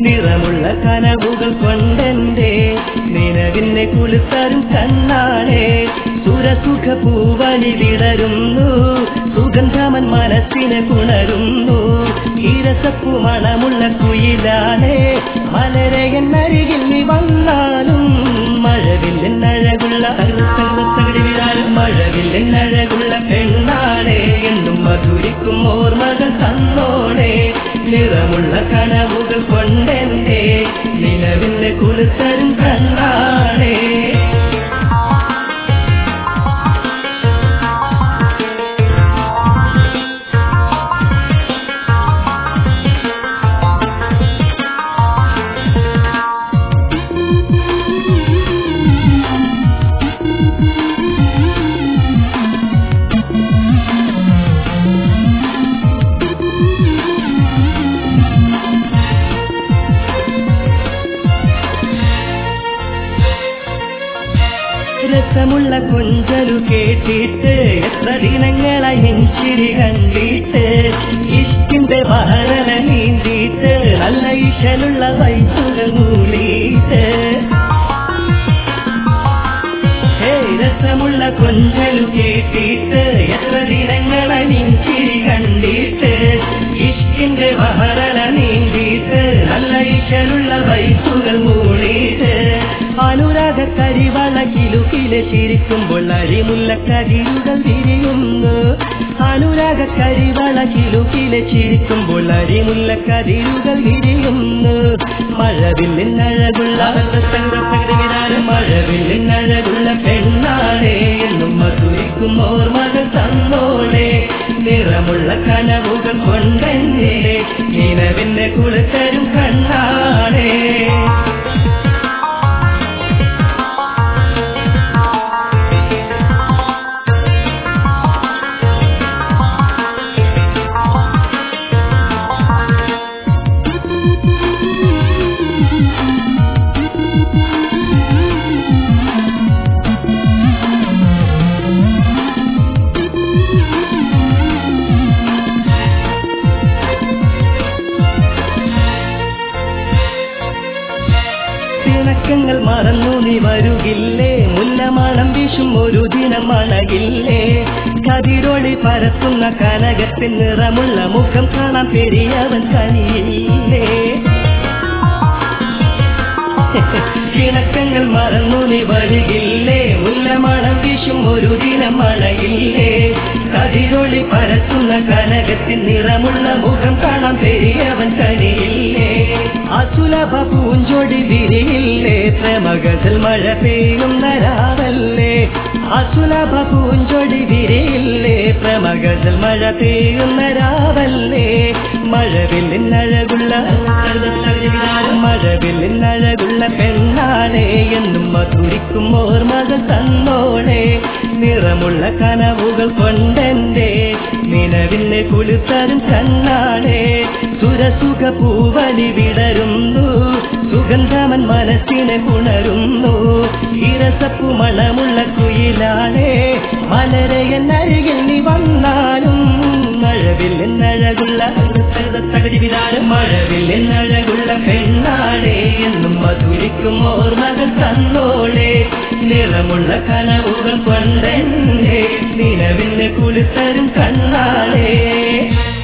നിറമുള്ള കനവുകൾ കൊണ്ടെന്റെ നിലവിനെ കുളിത്തരും കണ്ണാണേ സുരസുഖ പൂവലി വിടരുന്നു സുഗന്ധമൻ മനസ്സിനെ കുണരുന്നു ഈരസപ്പൂ മണമുള്ള കുയിലാണേ മലരയൻ അരികിൽ നീ വന്നാലും മഴവില്ലിൻ അഴകുള്ള മഴവില്ലിൻ അഴകുള്ള പെണ്ണാണേ എന്നും മധുരിക്കും ഓർമ്മകൾ തന്നോണേ നിറമുള്ള കനവുകൾ കൊണ്ടെന്റെ നിലവിന്റെ കുളിത്തരും കണ്ണാണേ രസമുള്ള കൊഞ്ചലു കേട്ടിട്ട് എത്ര ദിനങ്ങളായി നെഞ്ചിരി കണ്ടിട്ട് ഇഷ്കിന്റെ വഹരല നീന്തിയിട്ട് നല്ല ഈശലുള്ള വൈസുകൾ മൂളിയിട്ട് ഹേയ് രസമുള്ള കൊഞ്ചലു കേട്ടിട്ട് എത്ര ദിനങ്ങളായി നെഞ്ചിരി കണ്ടിട്ട് ഇഷ്കിന്റെ വഹരല നീന്തിയിട്ട് നല്ല ഈശലുള്ള വൈസുകൾ മൂളിയിട്ട് അനുരാഗ കരിവള കിലുക്കിലെ ചിരിക്കുമ്പോൾ അഴിമുല്ല കരിയുകൾ വിരിയുന്നു അനുരാഗ കരിവള കിലുക്കിലെ ചിരിക്കുമ്പോൾ അഴിമുല്ല കരിയുകൾ വിരിയുന്നു മഴവില്ലിൻ അഴകുള്ള മഴവില്ലിൻ അഴകുള്ള പെണ്ണാളെ എന്നും മധുരിക്കും ഓർമ്മകൾ തന്നോളെ നിറമുള്ള കനവുകൾ കൊണ്ടെന്നെ നിലവിന്റെ കുളിത്തരും കണ്ണാണേ പിണക്കങ്ങൾ മറന്നു നീ വരുകില്ലേ മുല്ലമണം വീശും ഒരു ദിനം അണകില്ലേ കതിരൊളി പരത്തുന്ന കനകത്തിൻ നിറമുള്ള മുഖം കാണാൻ പെരിയവൻ കനിയില്ലേ പിണക്കങ്ങൾ മറന്നു നീ വരികില്ലേ മുല്ലമണം വീശും ഒരു ദിനം അണയില്ലേ കതിരൊളി പരത്തുന്ന കനകത്തിൻ നിറമുള്ള മുഖം കാണാൻ പെരിയവൻ കനിയില്ലേ അസുലഭ പൂഞ്ചൊടി വിരിയില്ലേ പ്രമകത്തിൽ മഴ പെയ്യുന്ന രാവല്ലേ അസുലഭ പൂഞ്ചൊടി വിരിയില്ലേ പ്രമകത്തിൽ മഴ പെയ്യുന്ന രാവല്ലേ മഴവില്ലിൻ അഴകുള്ള മഴവില്ലിൻ അഴകുള്ള പെണ്ണാണേ എന്നും മധുരിക്കും ഓർമ്മകൾ തന്നോളെ നിറമുള്ള കനവുകൾ കൊണ്ടെന്റെ നിലവിനെ കുളിത്തരും കണ്ണാണേ സുരസുഖ പൂവലി വിടരുന്നു സുഗന്ധമൻ മനസ്സിനെ ഉണരുന്നു ഇരസപ്പു മണമുള്ള കുയിലാണേ മലരയൻ അരികിൽ നീ വന്നാലും മഴവില്ലിൻ അഴകുള്ള മഴവില്ലിൻ അഴകുള്ള പെണ്ണാണേ എന്നും മധുരിക്കും ഓർമ്മകൾ തന്നോളെ നിറമുള്ള കനവുകൾ കൊണ്ടെന്നെ നിലവിന് കുളിത്തരും കണ്ണാളേ